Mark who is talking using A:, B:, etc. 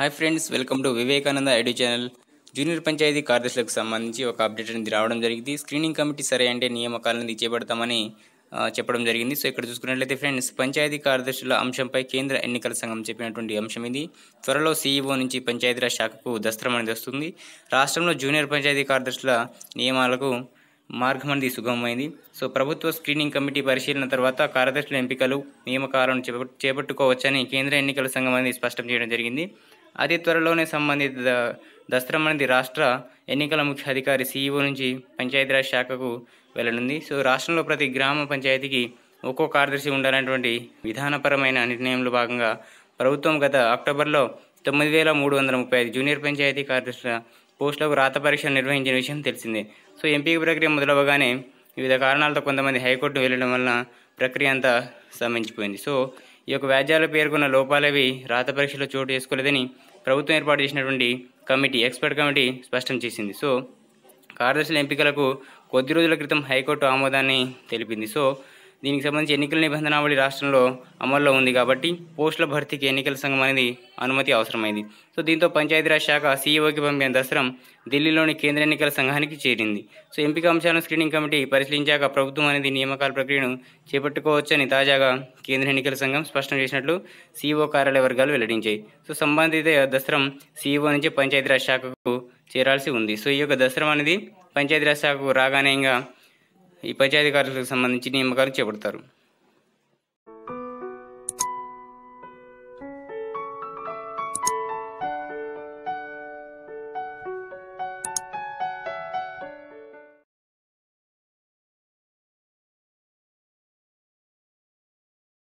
A: hi friends welcome to Vivekananda ID channel junior panchayat కార్యదర్శులకు సంబంధించి ఒక అప్డేట్ అనేది రావడం జరిగింది స్క్రీనింగ్ కమిటీ సరే అంటే నియామకాలను చేపడతామని ఆ, చెప్పడం జరిగింది సో ఇక్కడ చూసుకున్నట్లయితే ఫ్రెండ్స్ పంచాయతీ కార్యదర్శుల అంశంపై కేంద్ర ఎన్నికల సంఘం చెప్పినటువంటి అంశం ఇది త్వరలో సీఈఓ నుంచి పంచాయతీరాజ్ శాఖకు దస్త్రం అనేది వస్తుంది రాష్ట్రంలో జూనియర్ పంచాయతీ కార్యదర్శుల నియమాలకు మార్గం అనేది సుగమమైంది సో ప్రభుత్వ స్క్రీనింగ్ కమిటీ పరిశీలన తర్వాత కార్యదర్శుల ఎంపికలు నియామకాలను చేపట్- చేపట్టుకోవచ్చని కేంద్ర ఎన్నికల సంఘం అనేది స్పష్టం చేయడం జరిగింది అతి త్వరలోనే సంబంధిత ద- దస్త్రం అనేది రాష్ట్ర ఎన్నికల ముఖ్య అధికారి సీఈఓ నుంచి పంచాయతీరాజ్ శాఖకు వెళ్ళనుంది సో రాష్ట్రంలో ప్రతి గ్రామ పంచాయతీకి ఒక్కో కార్యదర్శి ఉండాలనేటువంటి విధానపరమైన నిర్ణయంలో భాగంగా ప్రభుత్వం గత అక్టోబర్లో తొమ్మిది వేల మూడు వందల ముప్పై ఐదు జూనియర్ పంచాయతీ కార్యదర్శుల పోస్టులకు రాత పరీక్ష నిర్వహించిన విషయం తెలిసిందే సో ఎంపిక ప్రక్రియ మొదలవగానే వివిధ కారణాలతో కొంతమంది హైకోర్టు వెళ్ళడం వలన ప్రక్రియ అంతా స్తంభించిపోయింది సో ఈ యొక్క వ్యాజ్యాలు పేర్కొన్న లోపాలవి రాత పరీక్షలో చోటు చేసుకోలేదని ప్రభుత్వం ఏర్పాటు చేసినటువంటి కమిటీ ఎక్స్పర్ట్ కమిటీ స్పష్టం చేసింది సో కార్యదర్శుల ఎంపికలకు కొద్ది రోజుల క్రితం హైకోర్టు ఆమోదాన్ని తెలిపింది సో దీనికి సంబంధించి ఎన్నికల నిబంధనావళి రాష్ట్రంలో అమల్లో ఉంది కాబట్టి పోస్టుల భర్తీకి ఎన్నికల సంఘం అనేది అనుమతి అవసరమైంది సో దీంతో పంచాయతీరాజ్ శాఖ సీఈఓకి పంపిన దసరం ఢిల్లీలోని కేంద్ర ఎన్నికల సంఘానికి చేరింది సో ఎంపిక అంశాలను స్క్రీనింగ్ కమిటీ పరిశీలించాక ప్రభుత్వం అనేది నియామకాల ప్రక్రియను చేపట్టుకోవచ్చని తాజాగా కేంద్ర ఎన్నికల సంఘం స్పష్టం చేసినట్లు సీఈఓ కార్యాలయ వర్గాలు వెల్లడించాయి సో సంబంధిత దసరం సీఈఓ నుంచి పంచాయతీరాజ్ శాఖకు చేరాల్సి ఉంది సో ఈ యొక్క దసరం అనేది పంచాయతీరాజ్ శాఖకు రాగానే ఇంకా ఈ పంచాయతీ కార్యాలకు సంబంధించి నియామకాలు చేపడతారు